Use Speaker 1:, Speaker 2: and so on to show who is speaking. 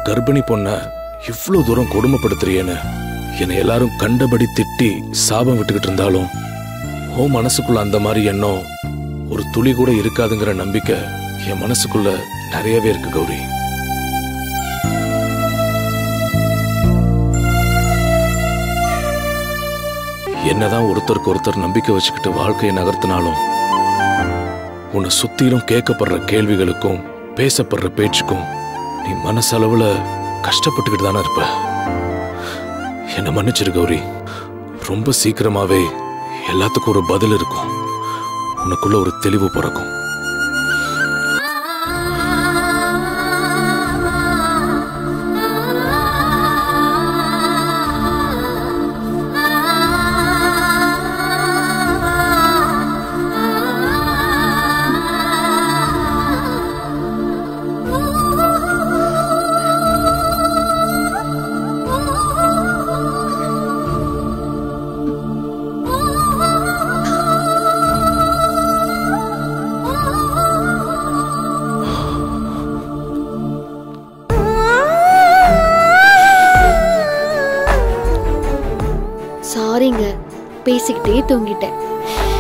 Speaker 1: கர்ப்பிணி பொண்ண இவ்வளவு தூரம் கொடுமைப்படுத்துறியேன்னு என்னை எல்லாரும் கண்டபடி திட்டி சாபம் விட்டுக்கிட்டு இருந்தாலும் ஓ மனசுக்குள்ள அந்த மாதிரி எண்ணம் ஒரு துளி கூட இருக்காதுங்கிற நம்பிக்கை என் மனசுக்குள்ள நிறையவே இருக்கு கௌரி என்னதான் ஒருத்தருக்கு ஒருத்தர் நம்பிக்கை வச்சுக்கிட்டு வாழ்க்கையை நகர்த்தினாலும் உன்னை சுத்திலும் கேட்கப்படுற கேள்விகளுக்கும் பேசப்படுற பேச்சுக்கும் நீ மனசளவுல கஷ்டப்பட்டுக்கிட்டு தானே இருப்ப என்ன மன்னிச்சிரு கௌரி ரொம்ப சீக்கிரமாவே எல்லாத்துக்கும் ஒரு பதில் இருக்கும் உனக்குள்ள ஒரு தெளிவு பிறக்கும்
Speaker 2: சாரிங்க பேசிக்கிட்டே தூங்கிட்டேன்